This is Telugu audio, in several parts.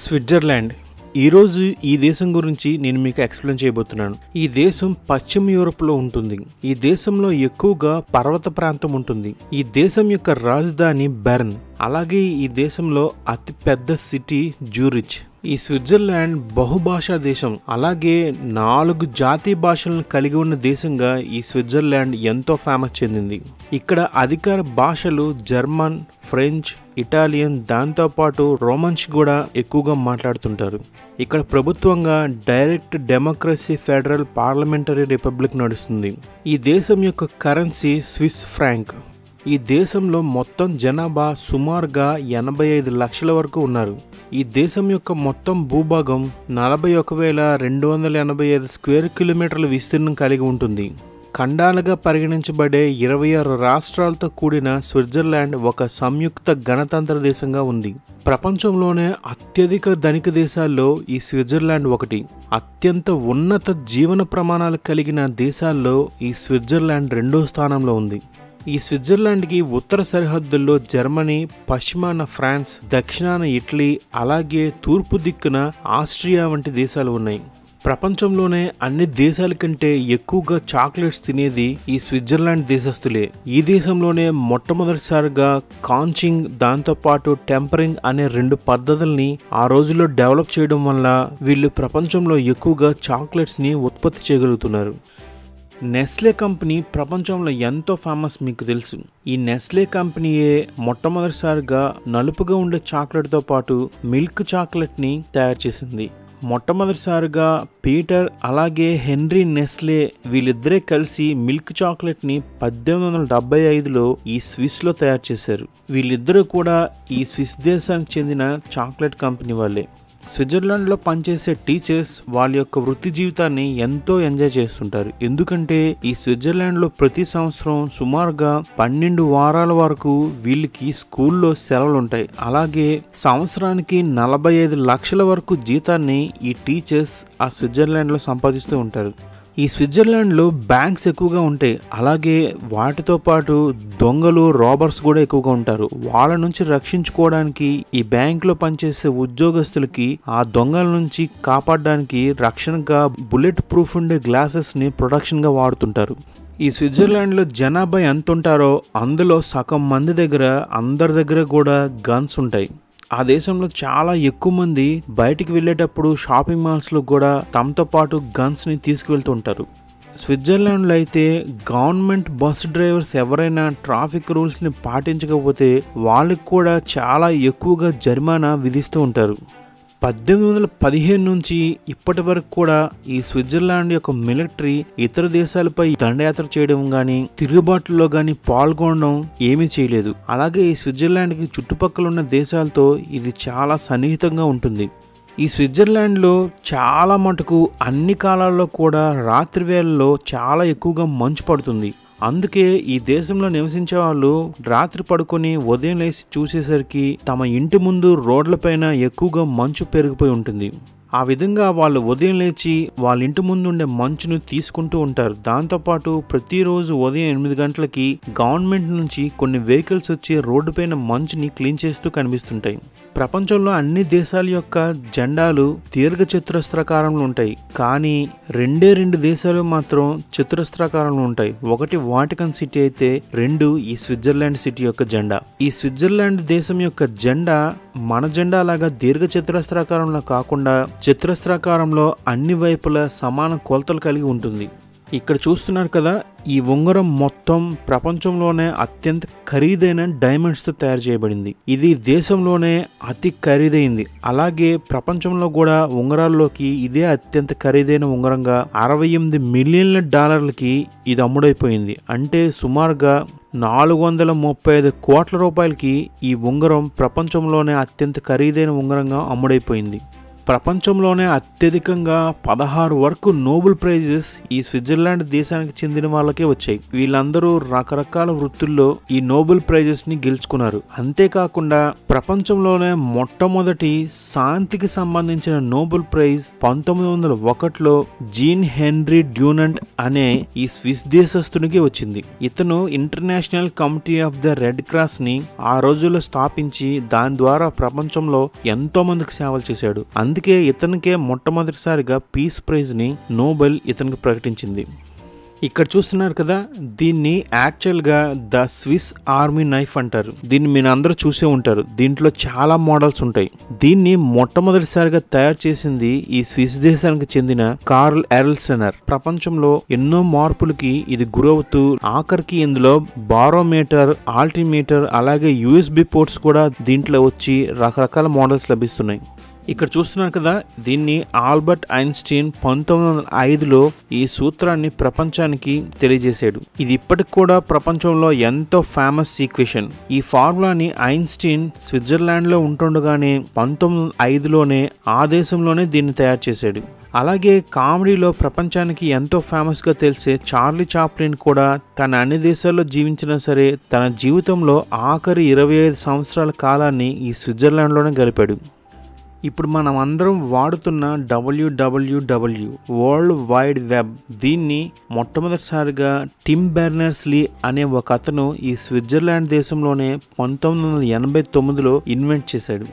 స్విట్జర్లాండ్ ఈరోజు ఈ దేశం గురించి నేను మీకు ఎక్స్ప్లెయిన్ చేయబోతున్నాను ఈ దేశం పశ్చిమ యూరోప్లో ఉంటుంది ఈ దేశంలో ఎక్కువగా పర్వత ప్రాంతం ఉంటుంది ఈ దేశం యొక్క రాజధాని బెర్న్ అలాగే ఈ దేశంలో అతి పెద్ద సిటీ జూరిచ్ ఈ స్విట్జర్లాండ్ బహుభాషా దేశం అలాగే నాలుగు జాతీయ భాషలను కలిగి ఉన్న దేశంగా ఈ స్విట్జర్లాండ్ ఎంతో ఫేమస్ చెందింది ఇక్కడ అధికార భాషలు జర్మన్ ఫ్రెంచ్ ఇటాలియన్ దాంతోపాటు రోమన్స్ కూడా ఎక్కువగా మాట్లాడుతుంటారు ఇక్కడ ప్రభుత్వంగా direct democracy federal parliamentary republic నడుస్తుంది ఈ దేశం యొక్క కరెన్సీ స్విస్ ఫ్రాంక్ ఈ దేశంలో మొత్తం జనాభా సుమారుగా ఎనభై ఐదు లక్షల వరకు ఉన్నారు ఈ దేశం యొక్క మొత్తం భూభాగం నలభై ఒక వేల రెండు వందల ఎనభై ఐదు స్క్వేర్ కిలోమీటర్ల విస్తీర్ణం కలిగి ఉంటుంది ఖండాలుగా పరిగణించబడే ఇరవై ఆరు రాష్ట్రాలతో కూడిన స్విట్జర్లాండ్ ఒక సంయుక్త గణతంత్ర దేశంగా ఉంది ప్రపంచంలోనే అత్యధిక ధనిక దేశాల్లో ఈ స్విట్జర్లాండ్ ఒకటి అత్యంత ఉన్నత జీవన ప్రమాణాలు కలిగిన దేశాల్లో ఈ స్విట్జర్లాండ్ రెండో స్థానంలో ఉంది ఈ స్విట్జర్లాండ్కి ఉత్తర సరిహద్దుల్లో జర్మనీ పశ్చిమాన ఫ్రాన్స్ దక్షిణాన ఇటలీ అలాగే తూర్పు దిక్కున ఆస్ట్రియా వంటి దేశాలు ఉన్నాయి ప్రపంచంలోనే అన్ని దేశాల కంటే ఎక్కువగా చాక్లెట్స్ తినేది ఈ స్విట్జర్లాండ్ దేశస్తులే ఈ దేశంలోనే మొట్టమొదటిసారిగా కాంచింగ్ దాంతోపాటు టెంపరింగ్ అనే రెండు పద్ధతుల్ని ఆ రోజుల్లో డెవలప్ చేయడం వల్ల వీళ్ళు ప్రపంచంలో ఎక్కువగా చాక్లెట్స్ని ఉత్పత్తి చేయగలుగుతున్నారు నెస్లే కంపెనీ ప్రపంచంలో ఎంతో ఫేమస్ మీకు తెలుసు ఈ నెస్లే కంపెనీయే మొట్టమొదటిసారిగా నలుపుగా ఉండే చాక్లెట్తో పాటు మిల్క్ చాక్లెట్ని తయారు చేసింది మొట్టమొదటిసారిగా పీటర్ అలాగే హెన్రీ నెస్లే వీళ్ళిద్దరే కలిసి మిల్క్ చాక్లెట్ని పద్దెనిమిది వందల డెబ్బై ఐదులో ఈ స్విస్లో తయారు చేశారు వీళ్ళిద్దరూ కూడా ఈ స్విస్ దేశానికి చెందిన చాక్లెట్ కంపెనీ వాళ్ళే స్విట్జర్లాండ్లో పనిచేసే టీచర్స్ వాళ్ళ యొక్క వృత్తి జీవితాన్ని ఎంతో ఎంజాయ్ చేస్తుంటారు ఎందుకంటే ఈ స్విట్జర్లాండ్లో ప్రతి సంవత్సరం సుమారుగా పన్నెండు వారాల వరకు వీళ్ళకి స్కూల్లో సెలవులు ఉంటాయి అలాగే సంవత్సరానికి నలభై ఐదు లక్షల వరకు జీతాన్ని ఈ టీచర్స్ ఆ స్విట్జర్లాండ్లో సంపాదిస్తూ ఉంటారు ఈ స్విట్జర్లాండ్లో బ్యాంక్స్ ఎక్కువగా ఉంటాయి అలాగే వాటితో పాటు దొంగలు రాబర్స్ కూడా ఎక్కువగా ఉంటారు వాళ్ళ నుంచి రక్షించుకోవడానికి ఈ బ్యాంక్లో పనిచేసే ఉద్యోగస్తులకి ఆ దొంగల నుంచి కాపాడడానికి రక్షణగా బుల్లెట్ ప్రూఫ్ ఉండే గ్లాసెస్ని ప్రొడక్షన్గా వాడుతుంటారు ఈ స్విట్జర్లాండ్లో జనాభా ఎంత ఉంటారో అందులో సగం మంది దగ్గర అందరి దగ్గర కూడా గన్స్ ఉంటాయి ఆ దేశంలో చాలా ఎక్కువ మంది బయటికి వెళ్ళేటప్పుడు షాపింగ్ మాల్స్లో కూడా తమతో పాటు గన్స్ని తీసుకువెళ్తుంటారు స్విట్జర్లాండ్లో అయితే గవర్నమెంట్ బస్ డ్రైవర్స్ ఎవరైనా ట్రాఫిక్ రూల్స్ని పాటించకపోతే వాళ్ళకి కూడా చాలా ఎక్కువగా జరిమానా విధిస్తూ ఉంటారు పద్దెనిమిది వందల పదిహేను నుంచి ఇప్పటి వరకు కూడా ఈ స్విట్జర్లాండ్ యొక్క మిలిటరీ ఇతర దేశాలపై దండయాత్ర చేయడం కానీ తిరుగుబాటులో కానీ పాల్గొనడం ఏమీ చేయలేదు అలాగే ఈ స్విట్జర్లాండ్కి చుట్టుపక్కల ఉన్న దేశాలతో ఇది చాలా సన్నిహితంగా ఉంటుంది ఈ స్విట్జర్లాండ్లో చాలా మటుకు అన్ని కాలాల్లో కూడా రాత్రి వేళల్లో చాలా ఎక్కువగా మంచు పడుతుంది అందుకే ఈ దేశంలో నివసించే వాళ్ళు రాత్రి పడుకొని ఉదయం లేచి చూసేసరికి తమ ఇంటి ముందు రోడ్లపైన ఎక్కువగా మంచు పెరిగిపోయి ఉంటుంది ఆ విధంగా వాళ్ళు ఉదయం లేచి వాళ్ళ ఇంటి ముందు ఉండే మంచును తీసుకుంటూ ఉంటారు దాంతోపాటు ప్రతిరోజు ఉదయం ఎనిమిది గంటలకి గవర్నమెంట్ నుంచి కొన్ని వెహికల్స్ వచ్చి రోడ్డుపైన మంచుని క్లీన్ చేస్తూ కనిపిస్తుంటాయి ప్రపంచంలో అన్ని దేశాల యొక్క జెండాలు దీర్ఘ చతురస్రాకారంలో ఉంటాయి కానీ రెండే రెండు దేశాలు మాత్రం చతురస్రాకారంలో ఉంటాయి ఒకటి వాటికన్ సిటీ అయితే రెండు ఈ స్విట్జర్లాండ్ సిటీ యొక్క జెండా ఈ స్విట్జర్లాండ్ దేశం యొక్క జెండా మన జెండా లాగా దీర్ఘ చతురస్రాకారంలో కాకుండా చతురస్రాకారంలో అన్ని వైపులా సమాన కొలతలు కలిగి ఉంటుంది ఇక్కడ చూస్తున్నారు కదా ఈ ఉంగరం మొత్తం ప్రపంచంలోనే అత్యంత ఖరీదైన డైమండ్స్తో తయారు చేయబడింది ఇది దేశంలోనే అతి ఖరీదైంది అలాగే ప్రపంచంలో కూడా ఉంగరాల్లోకి ఇదే అత్యంత ఖరీదైన ఉంగరంగా అరవై ఎనిమిది మిలియన్ల డాలర్లకి ఇది అమ్ముడైపోయింది అంటే సుమారుగా నాలుగు వందల ముప్పై ఐదు కోట్ల రూపాయలకి ఈ ఉంగరం ప్రపంచంలోనే అత్యంత ఖరీదైన ఉంగరంగా అమ్ముడైపోయింది ప్రపంచంలోనే అత్యధికంగా పదహారు వరకు నోబెల్ ప్రైజెస్ ఈ స్విట్జర్లాండ్ దేశానికి చెందిన వాళ్ళకే వచ్చాయి వీళ్ళందరూ రకరకాల వృత్తుల్లో ఈ నోబెల్ ప్రైజెస్ ని గెలుచుకున్నారు అంతేకాకుండా ప్రపంచంలోనే మొట్టమొదటి శాంతికి సంబంధించిన నోబెల్ ప్రైజ్ పంతొమ్మిది వందల ఒకటిలో జీన్ హెన్రీ డ్యూనంట్ అనే ఈ స్విస్ దేశస్థునికి వచ్చింది ఇతను international committee of the red cross ని ఆ రోజుల్లో స్థాపించి దాని ద్వారా ప్రపంచంలో ఎంతో మందికి సేవలు చేశాడు అందుకే ఇతనికే మొట్టమొదటిసారిగా పీస్ ప్రైజ్ ని నోబెల్ ఇతనికి ప్రకటించింది ఇక్కడ చూస్తున్నారు కదా దీన్ని యాక్చువల్గా ద స్విస్ ఆర్మీ నైఫ్ అంటారు దీన్ని మీరు అందరూ చూసే ఉంటారు దీంట్లో చాలా మోడల్స్ ఉంటాయి దీన్ని మొట్టమొదటిసారిగా తయారు చేసింది ఈ స్విస్ దేశానికి చెందిన కార్ల్ ఎరల్సెనర్ ప్రపంచంలో ఎన్నో మార్పులకి ఇది గురవుతూ ఆఖరికి ఇందులో బారోమీటర్ ఆల్టిమీటర్ అలాగే యూఎస్బి పోర్ట్స్ కూడా దీంట్లో వచ్చి రకరకాల మోడల్స్ లభిస్తున్నాయి ఇక్కడ చూస్తున్నారు కదా దీన్ని ఆల్బర్ట్ ఐన్స్టీన్ పంతొమ్మిది వందల ఐదులో ఈ సూత్రాన్ని ప్రపంచానికి తెలియజేశాడు ఇది ఇప్పటికి కూడా ప్రపంచంలో ఎంతో ఫేమస్ ఈక్వేషన్ ఈ ఫార్ములాని ఐన్స్టీన్ స్విట్జర్లాండ్లో ఉంటుండగానే పంతొమ్మిది వందల ఐదులోనే ఆ దేశంలోనే దీన్ని తయారు చేశాడు అలాగే కామెడీలో ప్రపంచానికి ఎంతో ఫేమస్గా తెలిసే చార్లీ చాప్లిన్ కూడా తన అన్ని దేశాల్లో జీవించినా సరే తన జీవితంలో ఆఖరి ఇరవై ఐదు సంవత్సరాల కాలాన్ని ఈ స్విట్జర్లాండ్లోనే గడిపాడు ఇప్పుడు మనం అందరం వాడుతున్న డబ్ల్యూడబ్ల్యూడబ్ల్యూ వరల్డ్ వైడ్ వెబ్ దీన్ని మొట్టమొదటిసారిగా టిమ్ బెర్నర్స్లీ అనే ఒక అతను ఈ స్విట్జర్లాండ్ దేశంలోనే పంతొమ్మిది వందల ఎనభై తొమ్మిదిలో ఇన్వెంట్ చేశాడు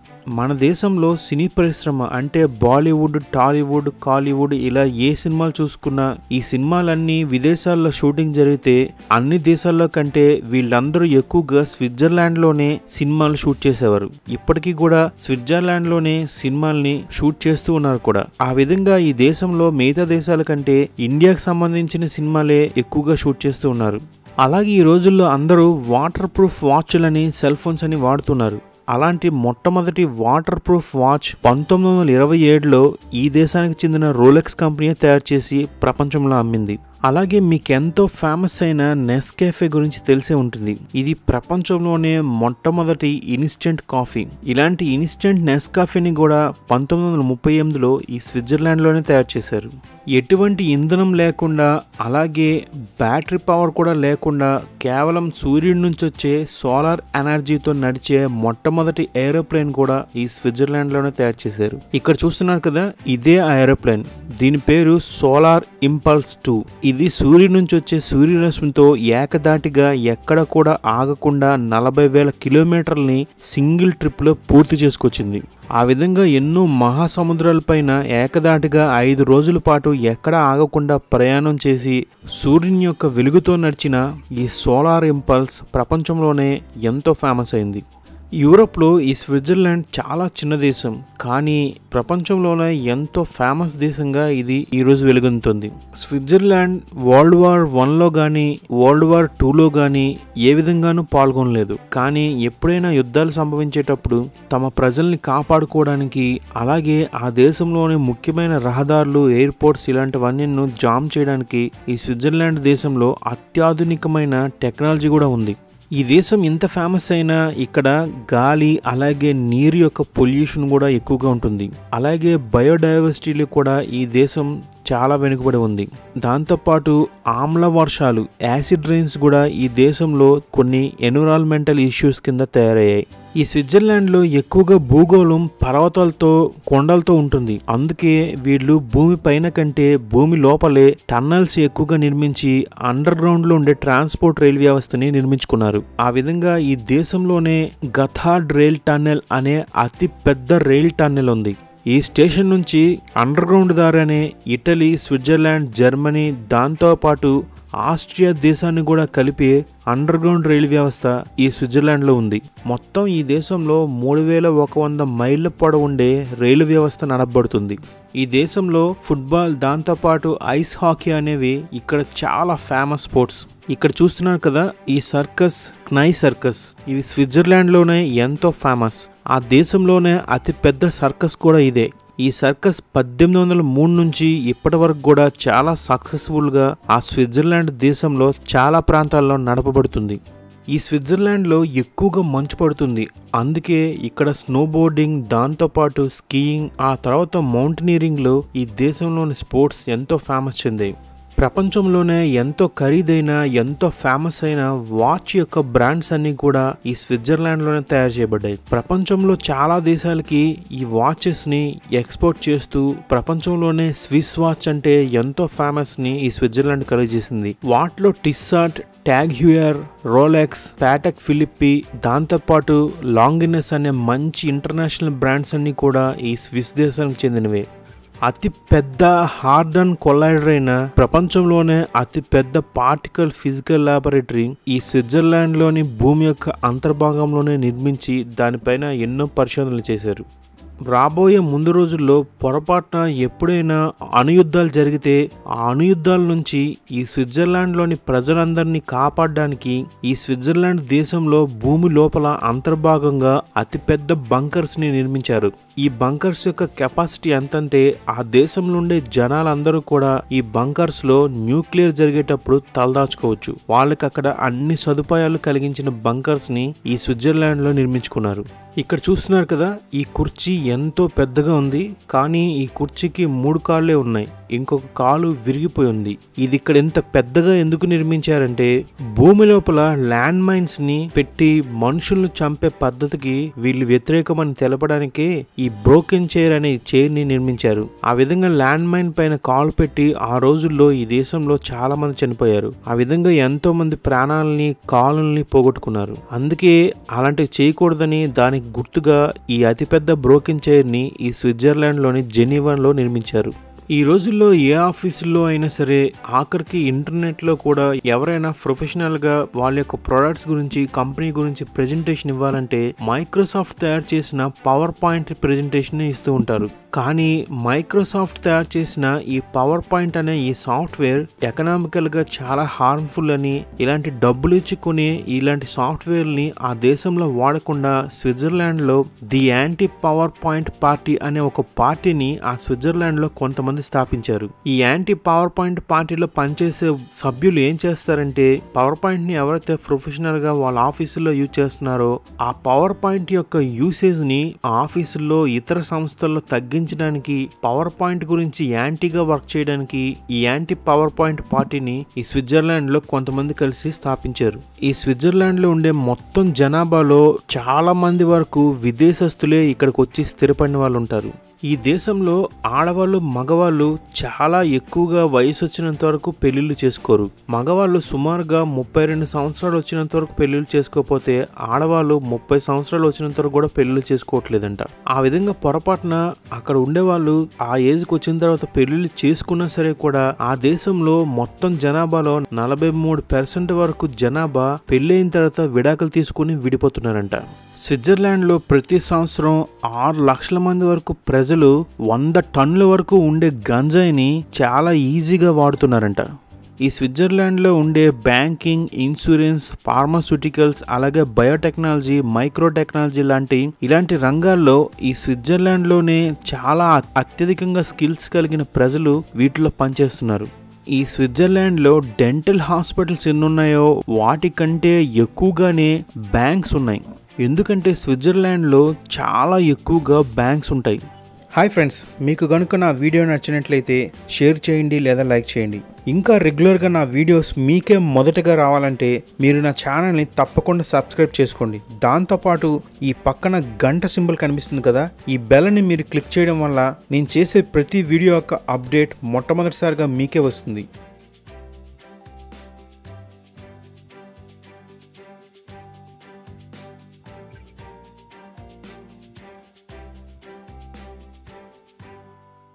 మన దేశంలో సినీ పరిశ్రమ అంటే బాలీవుడ్ టాలీవుడ్ కాలీవుడ్ ఇలా ఏ సినిమాలు చూసుకున్నా ఈ సినిమాలన్నీ విదేశాల్లో షూటింగ్ జరిగితే అన్ని దేశాల్లో కంటే వీళ్ళందరూ ఎక్కువగా స్విట్జర్లాండ్లోనే సినిమాలు షూట్ చేసేవారు ఇప్పటికీ కూడా స్విట్జర్లాండ్లోనే సినిమాల్ని షూట్ చేస్తూ ఉన్నారు కూడా ఆ విధంగా ఈ దేశంలో మిగతా దేశాల కంటే ఇండియాకి సంబంధించిన సినిమాలే ఎక్కువగా షూట్ చేస్తూ ఉన్నారు అలాగే ఈ రోజుల్లో అందరూ వాటర్ ప్రూఫ్ వాచ్లని సెల్ ఫోన్స్ అని వాడుతున్నారు అలాంటి మొట్టమొదటి వాటర్ ప్రూఫ్ వాచ్ పంతొమ్మిది వందల ఇరవై ఏడులో ఈ దేశానికి చెందిన రోలెక్స్ కంపెనీ తయారు చేసి ప్రపంచంలో అమ్మింది అలాగే మీకు ఎంతో ఫేమస్ అయిన నెస్కేఫే గురించి తెలిసే ఉంటుంది ఇది ప్రపంచంలోనే మొట్టమొదటి ఇన్స్టెంట్ కాఫీ ఇలాంటి ఇన్స్టెంట్ నెస్కాఫీని కూడా పంతొమ్మిది వందల ముప్పై ఎనిమిదిలో ఈ స్విట్జర్లాండ్లోనే తయారు చేశారు ఎటువంటి ఇంధనం లేకుండా అలాగే బ్యాటరీ పవర్ కూడా లేకుండా కేవలం సూర్యుడి నుంచి వచ్చే సోలార్ ఎనర్జీతో నడిచే మొట్టమొదటి ఏరోప్లేన్ కూడా ఈ స్విట్జర్లాండ్లోనే తయారు చేశారు ఇక్కడ చూస్తున్నారు కదా ఇదే ఆ ఏరోప్లేన్ దీని పేరు సోలార్ ఇంపల్స్ టూ ఇది సూర్యుడి నుంచి వచ్చే సూర్యరశ్మితో ఏకదాటిగా ఎక్కడ కూడా ఆగకుండా నలభై వేల కిలోమీటర్లని సింగిల్ ట్రిప్లో పూర్తి చేసుకొచ్చింది ఆ విధంగా ఎన్నో మహాసముద్రాలపైన ఏకదాటిగా ఐదు రోజుల పాటు ఎక్కడ ఆగకుండా ప్రయాణం చేసి సూర్యుని యొక్క వెలుగుతో నడిచిన ఈ సోలార్ ఇంపల్స్ ప్రపంచంలోనే ఎంతో ఫేమస్ అయింది యూరోప్లో ఈ స్విట్జర్లాండ్ చాలా చిన్న దేశం కానీ ప్రపంచంలోనే ఎంతో ఫేమస్ దేశంగా ఇది ఈరోజు వెలుగొందుతుంది స్విట్జర్లాండ్ వరల్డ్ వార్ వన్లో కానీ వరల్డ్ వార్ టూలో కానీ ఏ విధంగానూ పాల్గొనలేదు కానీ ఎప్పుడైనా యుద్ధాలు సంభవించేటప్పుడు తమ ప్రజల్ని కాపాడుకోవడానికి అలాగే ఆ దేశంలోని ముఖ్యమైన రహదారులు ఎయిర్పోర్ట్స్ ఇలాంటివన్నీ జామ్ చేయడానికి ఈ స్విట్జర్లాండ్ దేశంలో అత్యాధునికమైన టెక్నాలజీ కూడా ఉంది ఈ దేశం ఇంత ఫేమస్ అయినా ఇక్కడ గాలి అలాగే నీరు యొక్క పొల్యూషన్ కూడా ఎక్కువగా ఉంటుంది అలాగే బయోడైవర్సిటీలో కూడా ఈ దేశం చాలా వెనుకబడి ఉంది దాంతోపాటు ఆమ్ల వర్షాలు యాసిడ్ రైన్స్ కూడా ఈ దేశంలో కొన్ని ఎన్విరాన్మెంటల్ ఇష్యూస్ కింద తయారయ్యాయి ఈ స్విట్జర్లాండ్లో ఎక్కువగా భూగోళం పర్వతాలతో కొండలతో ఉంటుంది అందుకే వీళ్ళు భూమి పైన కంటే భూమి లోపలే టన్నల్స్ ఎక్కువగా నిర్మించి అండర్ గ్రౌండ్ లో ఉండే ట్రాన్స్పోర్ట్ రైల్ వ్యవస్థని నిర్మించుకున్నారు ఆ విధంగా ఈ దేశంలోనే గథార్డ్ రైల్ టన్నెల్ అనే అతి పెద్ద రైల్ టన్నెల్ ఉంది ఈ స్టేషన్ నుంచి అండర్ గ్రౌండ్ ద్వారానే ఇటలీ స్విట్జర్లాండ్ జర్మనీ దాంతోపాటు ఆస్ట్రియా దేశాన్ని కూడా కలిపి అండర్ గ్రౌండ్ రైలు వ్యవస్థ ఈ స్విట్జర్లాండ్లో ఉంది మొత్తం ఈ దేశంలో మూడు వేల ఒక వంద మైళ్ళ పొడవు ఉండే రైలు వ్యవస్థ నడపబడుతుంది ఈ దేశంలో ఫుట్బాల్ దాంతోపాటు ఐస్ హాకీ అనేవి ఇక్కడ చాలా ఫేమస్ స్పోర్ట్స్ ఇక్కడ చూస్తున్నారు కదా ఈ సర్కస్ క్నై సర్కస్ ఇది స్విట్జర్లాండ్లోనే ఎంతో ఫేమస్ ఆ దేశంలోనే అతి పెద్ద సర్కస్ కూడా ఇదే ఈ సర్కస్ పద్దెనిమిది వందల మూడు నుంచి ఇప్పటి వరకు కూడా చాలా సక్సెస్ఫుల్గా ఆ స్విట్జర్లాండ్ దేశంలో చాలా ప్రాంతాల్లో నడపబడుతుంది ఈ స్విట్జర్లాండ్లో ఎక్కువగా మంచు పడుతుంది అందుకే ఇక్కడ స్నో బోర్డింగ్ దాంతోపాటు స్కీయింగ్ ఆ తర్వాత మౌంటనీరింగ్లో ఈ దేశంలోని స్పోర్ట్స్ ఎంతో ఫేమస్ చెందాయి ప్రపంచంలోనే ఎంతో ఖరీదైన ఎంతో ఫేమస్ అయిన వాచ్ యొక్క బ్రాండ్స్ అన్ని కూడా ఈ స్విట్జర్లాండ్లోనే తయారు చేయబడ్డాయి ప్రపంచంలో చాలా దేశాలకి ఈ వాచెస్ని ఎక్స్పోర్ట్ చేస్తూ ప్రపంచంలోనే స్విస్ వాచ్ అంటే ఎంతో ఫేమస్ని ఈ స్విట్జర్లాండ్ కలిగజేసింది వాటిలో Tissot Tag Heuer Rolex Patek Philippe దాంతోపాటు లాంగినెస్ అనే మంచి ఇంటర్నేషనల్ బ్రాండ్స్ అన్ని కూడా ఈ స్విస్ దేశానికి చెందినవే అతి పెద్ద హార్డన్ కొలైడర్ అయిన ప్రపంచంలోనే అతి పెద్ద పార్టికల్ ఫిజికల్ ల్యాబొరేటరీ ఈ స్విట్జర్లాండ్లోని భూమి యొక్క అంతర్భాగంలోనే నిర్మించి దానిపైన ఎన్నో పరిశోధనలు చేశారు రాబోయే ముందు రోజుల్లో పొరపాటున ఎప్పుడైనా అణుయుద్ధాలు జరిగితే ఆ అణుయుద్ధాల నుంచి ఈ స్విట్జర్లాండ్లోని ప్రజలందరినీ కాపాడడానికి ఈ స్విట్జర్లాండ్ దేశంలో భూమి లోపల అంతర్భాగంగా అతిపెద్ద బంకర్స్ని నిర్మించారు ఈ బంకర్స్ యొక్క కెపాసిటీ ఎంతంటే ఆ దేశంలో ఉండే జనాలందరూ కూడా ఈ బంకర్స్ లో న్యూక్లియర్ జరిగేటప్పుడు తలదాచుకోవచ్చు వాళ్ళకి అక్కడ అన్ని సదుపాయాలు కలిగించిన బంకర్స్ ని ఈ స్విట్జర్లాండ్ లో నిర్మించుకున్నారు ఇక్కడ చూస్తున్నారు కదా ఈ కుర్చీ ఎంతో పెద్దగా ఉంది కానీ ఈ కుర్చీకి మూడు కాళ్ళే ఉన్నాయి ఇంకొక కాలు విరిగిపోయి ఉంది ఇది ఇక్కడ ఎంత పెద్దగా ఎందుకు నిర్మించారంటే భూమి లోపల ల్యాండ్ మైన్స్ ని పెట్టి మనుషులను చంపే పద్ధతికి వీళ్ళు వ్యతిరేకమని తెలపడానికే ఈ బ్రోకెన్ చైర్ అనే చైర్ ని నిర్మించారు ఆ విధంగా ల్యాండ్ మైన్ పైన కాలు పెట్టి ఆ రోజుల్లో ఈ దేశంలో చాలా మంది చనిపోయారు ఆ విధంగా ఎంతో మంది ప్రాణాలని కాలుల్ని పోగొట్టుకున్నారు అందుకే అలాంటివి చేయకూడదని దానికి గుర్తుగా ఈ అతిపెద్ద బ్రోకెన్ చైర్ ని ఈ స్విట్జర్లాండ్ లోని జెనీవాన్లో నిర్మించారు ఈ రోజుల్లో ఏ ఆఫీసుల్లో అయినా సరే ఆఖరికి ఇంటర్నెట్లో కూడా ఎవరైనా ప్రొఫెషనల్గా వాళ్ళ యొక్క ప్రొడక్ట్స్ గురించి కంపెనీ గురించి ప్రెజెంటేషన్ ఇవ్వాలంటే మైక్రోసాఫ్ట్ తయారు చేసిన పవర్ పాయింట్ ప్రెజెంటేషన్ ఇస్తూ ఉంటారు కానీ మైక్రోసాఫ్ట్ తయారు చేసిన ఈ పవర్ పాయింట్ అనే ఈ సాఫ్ట్వేర్ ఎకనామికల్గా చాలా హార్మ్ఫుల్ అని ఇలాంటి డబ్బులు ఇచ్చుకునే ఇలాంటి సాఫ్ట్వేర్ని ఆ దేశంలో వాడకుండా స్విట్జర్లాండ్లో the anti power point party అనే ఒక పార్టీని ఆ స్విట్జర్లాండ్లో కొంతమంది స్థాపించారు ఈ యాంటీ పవర్ పాయింట్ పార్టీలో పనిచేసే సభ్యులు ఏం చేస్తారంటే పవర్ పాయింట్ ని ఎవరైతే ప్రొఫెషనల్ గా వాళ్ళ ఆఫీసులో యూజ్ చేస్తున్నారో ఆ పవర్ పాయింట్ యొక్క యూసేజ్ ని ఆ ఆఫీసుల్లో ఇతర సంస్థల్లో తగ్గించడానికి పవర్ పాయింట్ గురించి యాంటీగా వర్క్ చేయడానికి ఈ యాంటీ పవర్ పాయింట్ పార్టీని ఈ స్విట్జర్లాండ్ లో కొంతమంది కలిసి స్థాపించారు ఈ స్విట్జర్లాండ్ లో ఉండే మొత్తం జనాభాలో చాలా మంది వరకు విదేశస్తులే ఇక్కడికి వచ్చి స్థిరపడిన వాళ్ళు ఉంటారు ఈ దేశంలో ఆడవాళ్ళు మగవాళ్ళు చాలా ఎక్కువగా వయసు వచ్చినంత వరకు పెళ్లిళ్ళు చేసుకోరు మగవాళ్ళు సుమారుగా ముప్పై రెండు సంవత్సరాలు వచ్చినంత వరకు పెళ్లిళ్ళు చేసుకోకపోతే ఆడవాళ్ళు ముప్పై సంవత్సరాలు వచ్చినంత వరకు కూడా పెళ్లిళ్ళు చేసుకోవట్లేదంట ఆ విధంగా పొరపాటున అక్కడ ఉండేవాళ్ళు ఆ ఏజ్కి వచ్చిన తర్వాత పెళ్లిళ్ళు చేసుకున్నా సరే కూడా ఆ దేశంలో మొత్తం జనాభాలో నలభై మూడు పర్సెంట్ వరకు జనాభా పెళ్ళైన తర్వాత విడాకులు తీసుకుని విడిపోతున్నారంట స్విట్జర్లాండ్లో ప్రతి సంవత్సరం ఆరు లక్షల మంది వరకు ప్రజలు వంద టన్నుల వరకు ఉండే గంజాయిని చాలా ఈజీగా వాడుతున్నారంట ఈ స్విట్జర్లాండ్లో ఉండే బ్యాంకింగ్ ఇన్సూరెన్స్ ఫార్మాస్యూటికల్స్ అలాగే బయోటెక్నాలజీ మైక్రో టెక్నాలజీ లాంటి ఇలాంటి రంగాల్లో ఈ స్విట్జర్లాండ్లోనే చాలా అత్యధికంగా స్కిల్స్ కలిగిన ప్రజలు వీటిలో పనిచేస్తున్నారు ఈ స్విట్జర్లాండ్లో డెంటల్ హాస్పిటల్స్ ఎన్ని ఉన్నాయో వాటికంటే ఎక్కువగానే బ్యాంక్స్ ఉన్నాయి ఎందుకంటే స్విట్జర్లాండ్లో చాలా ఎక్కువగా బ్యాంక్స్ ఉంటాయి హాయ్ ఫ్రెండ్స్ మీకు కనుక నా వీడియో నచ్చినట్లయితే షేర్ చేయండి లేదా లైక్ చేయండి ఇంకా రెగ్యులర్గా నా వీడియోస్ మీకే మొదటగా రావాలంటే మీరు నా ఛానల్ని తప్పకుండా సబ్స్క్రైబ్ చేసుకోండి దాంతోపాటు ఈ పక్కన గంట సింబల్ కనిపిస్తుంది కదా ఈ బెల్ని మీరు క్లిక్ చేయడం వల్ల నేను చేసే ప్రతి వీడియో యొక్క అప్డేట్ మొట్టమొదటిసారిగా మీకే వస్తుంది